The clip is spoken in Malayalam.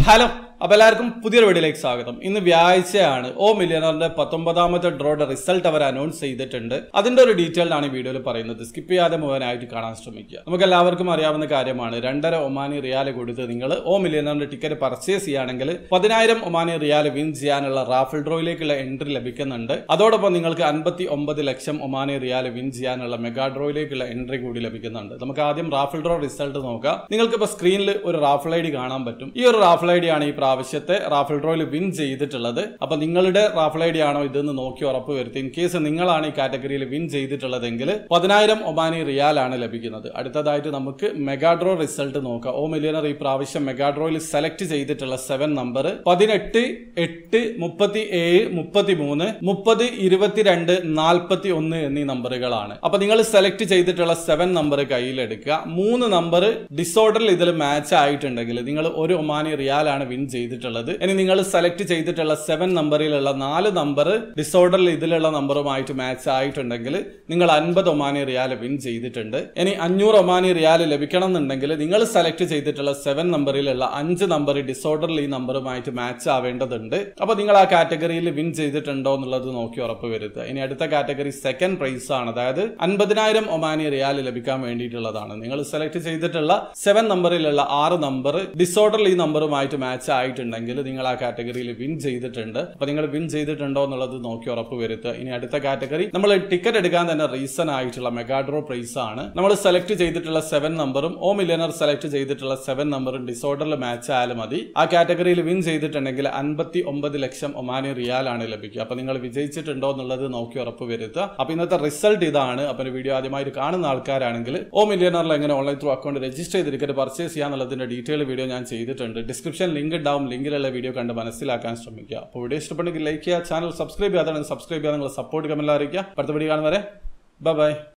ഹലോ അപ്പൊ എല്ലാവർക്കും പുതിയൊരു വീഡിയോയിലേക്ക് സ്വാഗതം ഇന്ന് വ്യാഴ്ചയാണ് ഓ മില്യണറിന്റെ പത്തൊമ്പതാമത്തെ ഡ്രോയുടെ റിസൾട്ട് അവർ അനൗൺസ് ചെയ്തിട്ടുണ്ട് അതിന്റെ ഒരു ഡീറ്റെയിൽ ആണ് ഈ വീഡിയോയിൽ പറയുന്നത് സ്കിപ്പ് ചെയ്യാതെ മുഴുവനായിട്ട് കാണാൻ ശ്രമിക്കുക നമുക്ക് എല്ലാവർക്കും അറിയാവുന്ന കാര്യമാണ് രണ്ടര ഒമാനി റിയാല് കൊടുത്ത് നിങ്ങൾ ഓ മില്യണറിന്റെ ടിക്കറ്റ് പർച്ചേസ് ചെയ്യുകയാണെങ്കിൽ പതിനായിരം ഒമാനി റിയാല് വിൻ ചെയ്യാനുള്ള റാഫിൾ ഡ്രോയിലേക്കുള്ള എൻട്രി ലഭിക്കുന്നുണ്ട് അതോടൊപ്പം നിങ്ങൾക്ക് അൻപത്തി ഒമ്പത് ലക്ഷം ഒമാനി റിയാല് വിൻ ചെയ്യാനുള്ള മെഗാ ഡ്രോയിലേക്കുള്ള എൻട്രി കൂടി ലഭിക്കുന്നുണ്ട് നമുക്ക് ആദ്യം റാഫിൾ ഡ്രോ റിസൾട്ട് നോക്കാം നിങ്ങൾക്ക് ഇപ്പോൾ സ്ക്രീനിൽ ഒരു റാഫിൾ ഐ ഡി കാണാൻ പറ്റും ഈ ഒരു റാഫിൾ ഐ ഡി ആണ് ഈ പ്രാവശ്യത്തെ റാഫിൾ ഡ്രോയിൽ വിൻ ചെയ്തിട്ടുള്ളത് അപ്പൊ നിങ്ങളുടെ റാഫിൾ ഐ ഡി ആണോ ഇതെന്ന് നോക്കി ഉറപ്പ് വരുത്തി ഇൻ കേസ് നിങ്ങളാണ് ഈ കാറ്റഗറിയിൽ വിൻ ചെയ്തിട്ടുള്ളതെങ്കിൽ പതിനായിരം ഒമാനി റിയാൽ ആണ് ലഭിക്കുന്നത് അടുത്തതായിട്ട് നമുക്ക് മെഗാഡ്രോ റിസൾട്ട് നോക്കാം ഓ മില്യണർ ഈ പ്രാവശ്യം മെഗാഡ്രോയിൽ സെലക്ട് ചെയ്തിട്ടുള്ള സെവൻ നമ്പർ പതിനെട്ട് എട്ട് മുപ്പത്തി ഏഴ് മുപ്പത്തി മൂന്ന് മുപ്പത് ഇരുപത്തിരണ്ട് നാൽപ്പത്തി ഒന്ന് എന്നീ നമ്പറുകളാണ് അപ്പൊ നിങ്ങൾ സെലക്ട് ചെയ്തിട്ടുള്ള സെവൻ നമ്പർ കയ്യിലെടുക്കുക മൂന്ന് നമ്പർ ഡിസോർഡറിൽ ഇതിൽ മാച്ച് ആയിട്ടുണ്ടെങ്കിൽ നിങ്ങൾ ഒരു ഒമാനി റിയാലാണ് വിൻ ചെയ്തിട്ടുള്ളത് ഇനി നിങ്ങൾ സെലക്ട് ചെയ്തിട്ടുള്ള സെവൻ നമ്പറിലുള്ള നാല് നമ്പർ ഡിസോർഡറിൽ ഇതിലുള്ള നമ്പറുമായിട്ട് മാച്ച് ആയിട്ടുണ്ടെങ്കിൽ നിങ്ങൾ അൻപത് ഒമാനി റിയാൽ വിൻ ചെയ്തിട്ടുണ്ട് ഇനി അഞ്ഞൂറ് ഒമാനി റിയാൽ ലഭിക്കണം എന്നുണ്ടെങ്കിൽ നിങ്ങൾ സെലക്ട് ചെയ്തിട്ടുള്ള സെവൻ നമ്പറിലുള്ള അഞ്ച് നമ്പർ ഡിസോർഡറിൽ ഈ നമ്പറുമായിട്ട് മാച്ച് ആവേണ്ടതുണ്ട് അപ്പൊ നിങ്ങൾ ആ കാറ്റഗറിയിൽ വിൻ ചെയ്തിട്ടുണ്ടോ എന്നുള്ളത് നോക്കി ഉറപ്പ് വരുത്തുക ഇനി അടുത്ത കാറ്റഗറി സെക്കൻഡ് പ്രൈസ് ആണ് അതായത് അൻപതിനായിരം ഒമാനി റിയാൽ ലഭിക്കാൻ വേണ്ടിയിട്ടുള്ളതാണ് നിങ്ങൾ സെലക്ട് ചെയ്തിട്ടുള്ള സെവൻ നമ്പറിലുള്ള ആറ് നമ്പർ ഡിസോർഡറിൽ ഈ നമ്പറുമായിട്ട് മാച്ച് ആയിട്ടുണ്ടെങ്കിൽ നിങ്ങൾ ആ കാറ്റഗറിയിൽ വിൻ ചെയ്തിട്ടുണ്ട് അപ്പൊ നിങ്ങൾ വിൻ ചെയ്തിട്ടുണ്ടോ എന്നുള്ളത് നോക്കി ഉറപ്പ് വരുത്തുക ഇനി അടുത്ത കാറ്റഗറി നമ്മൾ ടിക്കറ്റ് എടുക്കാൻ തന്നെ റീസൺ ആയിട്ടുള്ള മെഗാഡ്രോ പ്രൈസ് ആണ് നമ്മൾ സെലക്ട് ചെയ്തിട്ടുള്ള സെവൻ നമ്പറും ഓ മില്യനർ സെലക്ട് ചെയ്തിട്ടുള്ള സെവൻ നമ്പറും ഡിസോർഡറിൽ മാച്ച് ആയാലും മതി ആ കാറ്റഗറിയിൽ വിൻ ചെയ്തിട്ടുണ്ടെങ്കിൽ അൻപത്തി ഒമ്പത് ലക്ഷം ഒമാനി റിയാൽ ആണ് ലഭിക്കുക അപ്പൊ നിങ്ങൾ വിജയിച്ചിട്ടുണ്ടോ എന്നുള്ളത് നോക്കി ഉറപ്പ് വരുത്തുക അപ്പൊ ഇന്നത്തെ റിസൾട്ട് ഇതാണ് അപ്പൊ വീഡിയോ ആദ്യമായിട്ട് കാണുന്ന ആൾക്കാരാണെങ്കിൽ ഓ മില്യനറിൽ എങ്ങനെ ഓൺലൈൻ ത്രൂ അക്കൗണ്ട് രജിസ്റ്റർ ചെയ്ത് ടിക്കറ്റ് പർച്ചേസ് ചെയ്യാന്നുള്ളതിന്റെ ഡീറ്റെയിൽ വീഡിയോ ഞാൻ ചെയ്തിട്ടുണ്ട് ഡിസ്ക്രിപ്ഷൻ ലിങ്ക് ഉണ്ടാവും ലിങ്കിലുള്ള വീഡിയോ കണ്ട് മനസ്സിലാക്കാൻ ശ്രമിക്കുക അപ്പോൾ വീഡിയോ ഇഷ്ടപ്പെട്ടെങ്കിൽ ലൈക്ക് ചെയ്യുക ചാനൽ സബ്സ്ക്രൈബ് ചെയ്യാതെ സബ്സ്ക്രൈബ് ചെയ്യാൻ നിങ്ങൾ സപ്പോർട്ട് കമന്റ് അറിയിക്കുക അടുത്ത വീഡിയോ കാണുന്നവരെ ബൈ